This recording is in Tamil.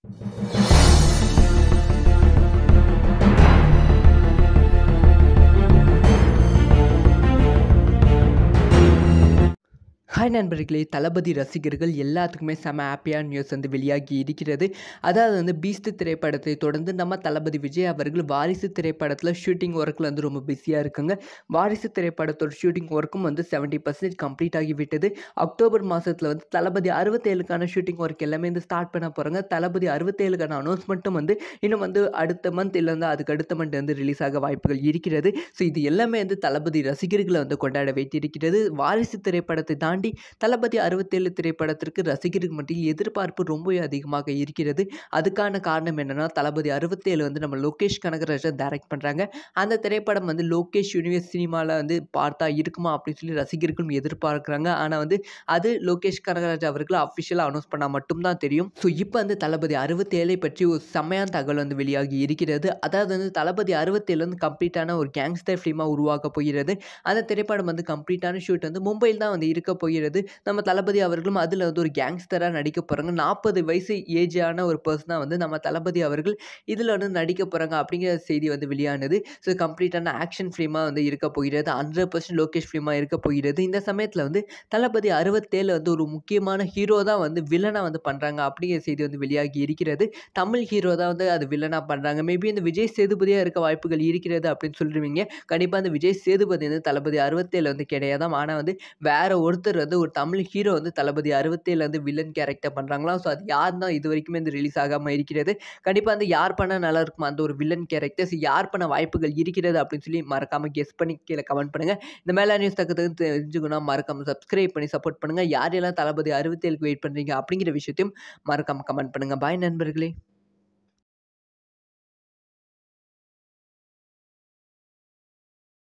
ஹாய் நண்பர்களே தளபதி ரசிகர்கள் எல்லாத்துக்குமே செம ஹாப்பியான நியூஸ் வந்து வெளியாகி இருக்கிறது அதாவது வந்து பீஸ்ட் திரைப்படத்தை தொடர்ந்து நம்ம தளபதி விஜய் அவர்கள் வாரிசு திரைப்படத்தில் ஷூட்டிங் ஒர்க்கில் வந்து ரொம்ப பிஸியாக இருக்குங்க வாரிசு திரைப்படத்தோட ஷூட்டிங் ஒர்க்கும் வந்து செவன்ட்டி பர்சன்டேஜ் கம்ப்ளீட் ஆகிவிட்டது அக்டோபர் மாதத்தில் வந்து தளபதி அறுபத்தேழுக்கான ஷூட்டிங் ஒர்க் எல்லாமே வந்து ஸ்டார்ட் பண்ண போகிறாங்க தளபதி அறுபத்தேழுக்கான அனௌன்ஸ்மெண்ட்டும் வந்து இன்னும் வந்து அடுத்த மந்த் இல்லைன்னா அதுக்கு அடுத்த மந்த் வந்து ரிலீஸ் ஆக வாய்ப்புகள் இருக்கிறது ஸோ இது எல்லாமே வந்து தளபதி ரசிகர்களை வந்து கொண்டாட வைத்திருக்கிறது வாரிசு திரைப்படத்தை தாண்டி தளபதி அறுபத்தேழு திரைப்படத்திற்கு ரசிகர்கள் மத்தியில் எதிர்பார்ப்பு ரொம்பவே அதிகமாக இருக்கிறது அதுக்கான காரணம் என்னென்னா தளபதி அறுபத்தேழு வந்து நம்ம லோகேஷ் கனகராஜன் டைரக்ட் பண்ணுறாங்க அந்த திரைப்படம் வந்து லோகேஷ் யூனிவர்ஸ் சினிமாவில் வந்து பார்த்தா இருக்குமா அப்படின்னு சொல்லி ரசிகர்களும் எதிர்பார்க்குறாங்க ஆனால் வந்து அது லோகேஷ் கனகராஜ் அவர்கள் அஃபிஷியலாக அனௌன்ஸ் பண்ணால் மட்டும்தான் தெரியும் ஸோ இப்போ வந்து தளபதி அறுபத்தேழை பற்றி ஒரு செம்மையான தகவல் வந்து வெளியாகி இருக்கிறது அதாவது வந்து தளபதி அறுபத்தேழு வந்து கம்ப்ளீட்டான ஒரு கேங்ஸ்டர் ஃபிலிமாக உருவாக்க போகிறது அந்த திரைப்படம் வந்து கம்ப்ளீட்டான ஷூட் வந்து மும்பையில் தான் வந்து இருக்க போகிறது நம்ம தளபதி அவர்களும் அதில் வந்து ஒரு கேங்ஸ்டராக நடிக்க போகிறாங்க நாற்பது வயசு ஏஜான ஒரு பர்சனாக வந்து நம்ம தளபதி அவர்கள் இதில் வந்து நடிக்க போகிறாங்க அப்படிங்கிற செய்தி வந்து வெளியானது ஸோ கம்ப்ளீட்டான ஆக்ஷன் ஃபிலிமாக வந்து இருக்க போகிறது ஹண்ட்ரட் பர்சன்ட் லோகேஷ் ஃபிலிமாக இருக்க போகிறது இந்த சமயத்தில் வந்து தளபதி அறுபத்தேழு வந்து ஒரு முக்கியமான ஹீரோ தான் வந்து வில்லனாக வந்து பண்ணுறாங்க அப்படிங்கிற செய்தி வந்து வெளியாகி இருக்கிறது தமிழ் ஹீரோ தான் வந்து அது வில்லனாக பண்ணுறாங்க மேபி இந்த விஜய் சேதுபதியாக இருக்க வாய்ப்புகள் இருக்கிறது அப்படின்னு சொல்லிடுவீங்க கண்டிப்பாக அந்த விஜய் சேதுபதி வந்து தளபதி அறுபத்தேழு வந்து கிடையாதாம் ஆனால் வந்து வேற ஒருத்தர் வந்து ஒரு தமிழ் ஹீரோ வந்து தளபதி அறுபத்தேழு வந்து வில்லன் கேரக்டர் பண்ணுறாங்களாம் ஸோ அது யார் தான் இது வரைக்குமே இந்த ரிலீஸ் ஆகாமல் இருக்கிறது கண்டிப்பாக வந்து யார் பண்ணால் நல்லா இருக்குமா அந்த ஒரு வில்லன் கேரக்டர்ஸ் யார் பண்ண வாய்ப்புகள் இருக்கிறது அப்படின்னு சொல்லி மறக்காமல் கெஸ் பண்ணி கீழே கமெண்ட் பண்ணுங்கள் இந்த மேலே நியூஸ் தக்கத்துக்கு தெரிஞ்சுக்கணும் மறக்காமல் சப்ஸ்கிரைப் பண்ணி சப்போர்ட் பண்ணுங்கள் யாரெல்லாம் தளபதி அறுபத்தேழுக்கு வெயிட் பண்ணுறீங்க அப்படிங்கிற விஷயத்தையும் மறக்காமல் கமெண்ட் பண்ணுங்கள் பாய் நண்பர்களே